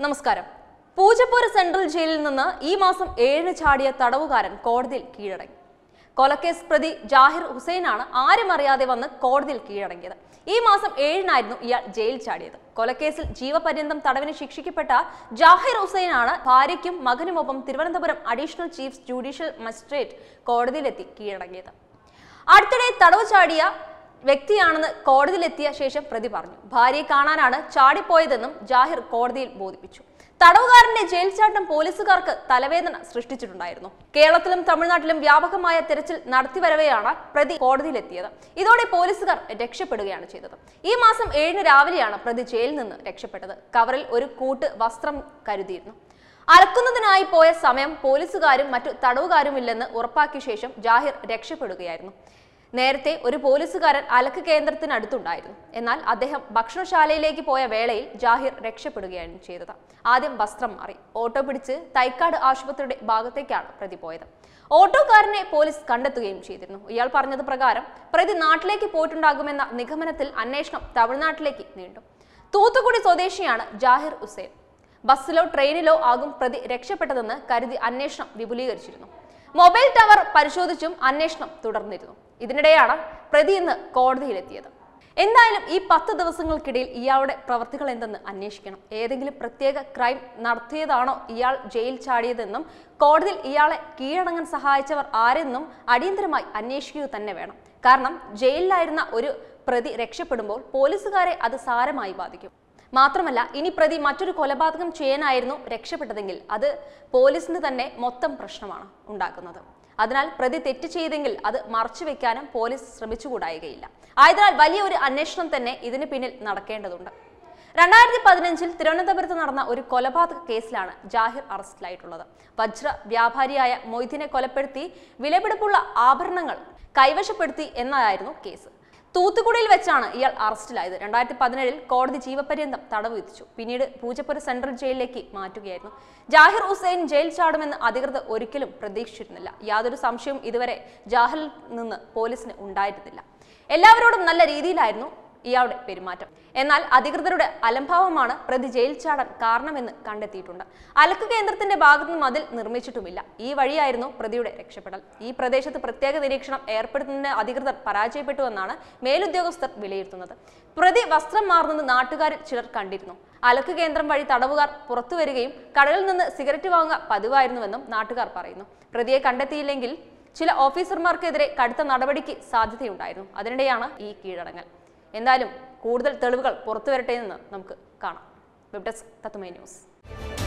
നമസ്കാരം പൂജപ്പുര സെൻട്രൽ ജയിലിൽ നിന്ന് ഈ മാസം ഏഴിന് ചാടിയ തടവുകാരൻ കോടതിയിൽ കീഴടങ്ങി കൊലക്കേസ് പ്രതി ജാഹിർ ഹുസൈനാണ് ആരും അറിയാതെ വന്ന് കോടതിയിൽ കീഴടങ്ങിയത് ഈ മാസം ഏഴിനായിരുന്നു ഇയാൾ ജയിൽ ചാടിയത് കൊലക്കേസിൽ ജീവപര്യന്തം തടവിന് ശിക്ഷിക്കപ്പെട്ട ജാഹിർ ഹുസൈനാണ് ഭാര്യയ്ക്കും മകനുമൊപ്പം Thiruvananthapuram additional chief judicial magistrate കോടതിയിലെത്തി കീഴടങ്ങിയത് അടുത്തിടെ തടവ് ചാടിയ വ്യക്തിയാണെന്ന് കോടതിയിലെത്തിയ ശേഷം പ്രതി പറഞ്ഞു ഭാര്യയെ കാണാനാണ് ചാടിപ്പോയതെന്നും ജാഹിർ കോടതിയിൽ ബോധിപ്പിച്ചു തടവുകാരന്റെ ജയിൽ ചാട്ടം പോലീസുകാർക്ക് തലവേദന സൃഷ്ടിച്ചിട്ടുണ്ടായിരുന്നു കേരളത്തിലും തമിഴ്നാട്ടിലും വ്യാപകമായ തെരച്ചിൽ നടത്തിവരവെയാണ് പ്രതി കോടതിയിലെത്തിയത് ഇതോടെ പോലീസുകാർ രക്ഷപ്പെടുകയാണ് ചെയ്തത് ഈ മാസം ഏഴിന് രാവിലെയാണ് പ്രതി ജയിലിൽ നിന്ന് രക്ഷപ്പെട്ടത് കവറിൽ ഒരു കൂട്ട് വസ്ത്രം കരുതിയിരുന്നു അലക്കുന്നതിനായി പോയ സമയം പോലീസുകാരും മറ്റു തടവുകാരുമില്ലെന്ന് ഉറപ്പാക്കിയ ശേഷം ജാഹിർ രക്ഷപ്പെടുകയായിരുന്നു നേരത്തെ ഒരു പോലീസുകാരൻ അലക്ക് കേന്ദ്രത്തിനടുത്തുണ്ടായിരുന്നു എന്നാൽ അദ്ദേഹം ഭക്ഷണശാലയിലേക്ക് പോയ വേളയിൽ ജാഹിർ രക്ഷപ്പെടുകയാണ് ചെയ്തത് ആദ്യം വസ്ത്രം മാറി ഓട്ടോ പിടിച്ച് തൈക്കാട് ആശുപത്രിയുടെ ഭാഗത്തേക്കാണ് പ്രതി പോയത് ഓട്ടോക്കാരനെ പോലീസ് കണ്ടെത്തുകയും ചെയ്തിരുന്നു ഇയാൾ പറഞ്ഞത് പ്രകാരം പ്രതി നാട്ടിലേക്ക് പോയിട്ടുണ്ടാകുമെന്ന നിഗമനത്തിൽ അന്വേഷണം തമിഴ്നാട്ടിലേക്ക് നീണ്ടു തൂത്തുക്കുടി സ്വദേശിയാണ് ജാഹിർ ഹുസൈൻ ബസ്സിലോ ട്രെയിനിലോ ആകും പ്രതി രക്ഷപ്പെട്ടതെന്ന് കരുതി അന്വേഷണം വിപുലീകരിച്ചിരുന്നു മൊബൈൽ ടവർ പരിശോധിച്ചും അന്വേഷണം തുടർന്നിരുന്നു ഇതിനിടെയാണ് പ്രതി ഇന്ന് കോടതിയിലെത്തിയത് എന്തായാലും ഈ പത്ത് ദിവസങ്ങൾക്കിടയിൽ ഇയാളുടെ പ്രവർത്തികൾ എന്തെന്ന് അന്വേഷിക്കണം ഏതെങ്കിലും പ്രത്യേക ക്രൈം നടത്തിയതാണോ ഇയാൾ ജയിൽ ചാടിയതെന്നും കോടതിയിൽ ഇയാളെ കീഴടങ്ങാൻ സഹായിച്ചവർ ആരെന്നും അടിയന്തരമായി അന്വേഷിക്കുക തന്നെ വേണം കാരണം ജയിലിലായിരുന്ന ഒരു പ്രതി രക്ഷപ്പെടുമ്പോൾ പോലീസുകാരെ അത് സാരമായി ബാധിക്കും മാത്രമല്ല ഇനി പ്രതി മറ്റൊരു കൊലപാതകം ചെയ്യാനായിരുന്നു രക്ഷപ്പെട്ടതെങ്കിൽ അത് പോലീസിന് തന്നെ മൊത്തം പ്രശ്നമാണ് ഉണ്ടാക്കുന്നത് അതിനാൽ പ്രതി തെറ്റ് ചെയ്തെങ്കിൽ അത് മറച്ചുവെക്കാനും പോലീസ് ശ്രമിച്ചുകൂടായികയില്ല ആയതിനാൽ വലിയ ഒരു അന്വേഷണം തന്നെ ഇതിന് പിന്നിൽ നടക്കേണ്ടതുണ്ട് രണ്ടായിരത്തി പതിനഞ്ചിൽ തിരുവനന്തപുരത്ത് നടന്ന ഒരു കൊലപാതക കേസിലാണ് ജാഹിർ അറസ്റ്റിലായിട്ടുള്ളത് വജ്ര വ്യാപാരിയായ മൊയ്തീനെ കൊലപ്പെടുത്തി വിലപിടിപ്പുള്ള ആഭരണങ്ങൾ കൈവശപ്പെടുത്തി എന്നതായിരുന്നു കേസ് തൂത്തുക്കുടിയിൽ വെച്ചാണ് ഇയാൾ അറസ്റ്റിലായത് രണ്ടായിരത്തി പതിനേഴിൽ കോടതി ജീവപര്യന്തം തടവ് വിധിച്ചു പിന്നീട് പൂജപ്പുര സെൻട്രൽ ജയിലിലേക്ക് മാറ്റുകയായിരുന്നു ജാഹിർ ഹുസൈൻ ജയിൽ ചാടുമെന്ന് അധികൃതർ ഒരിക്കലും പ്രതീക്ഷിച്ചിരുന്നില്ല യാതൊരു സംശയവും ഇതുവരെ ജാഹിറിൽ നിന്ന് പോലീസിന് ഉണ്ടായിരുന്നില്ല എല്ലാവരോടും നല്ല രീതിയിലായിരുന്നു ഇയാളുടെ പെരുമാറ്റം എന്നാൽ അധികൃതരുടെ അലംഭാവമാണ് പ്രതി ജയിൽ ചാടാൻ കാരണമെന്ന് കണ്ടെത്തിയിട്ടുണ്ട് അലക്ക് കേന്ദ്രത്തിന്റെ ഭാഗത്ത് മതിൽ നിർമ്മിച്ചിട്ടുമില്ല ഈ വഴിയായിരുന്നു പ്രതിയുടെ രക്ഷപ്പെടൽ ഈ പ്രദേശത്ത് പ്രത്യേക നിരീക്ഷണം ഏർപ്പെടുത്തുന്നതിന് അധികൃതർ പരാജയപ്പെട്ടുവെന്നാണ് മേലുദ്യോഗസ്ഥർ വിലയിരുത്തുന്നത് പ്രതി വസ്ത്രം മാറുന്നത് നാട്ടുകാരിൽ ചിലർ കണ്ടിരുന്നു അലക്ക് കേന്ദ്രം വഴി തടവുകാർ പുറത്തു വരികയും കടലിൽ നിന്ന് സിഗരറ്റ് വാങ്ങുക പതിവായിരുന്നുവെന്നും നാട്ടുകാർ പറയുന്നു പ്രതിയെ കണ്ടെത്തിയില്ലെങ്കിൽ ചില ഓഫീസർമാർക്കെതിരെ കടുത്ത നടപടിക്ക് സാധ്യതയുണ്ടായിരുന്നു അതിനിടെയാണ് ഈ കീഴടങ്ങൽ എന്തായാലും കൂടുതൽ തെളിവുകൾ പുറത്തു വരട്ടെ എന്ന് നമുക്ക് കാണാം വെബ് ഡെസ്ക് തത്തുമൈ ന്യൂസ്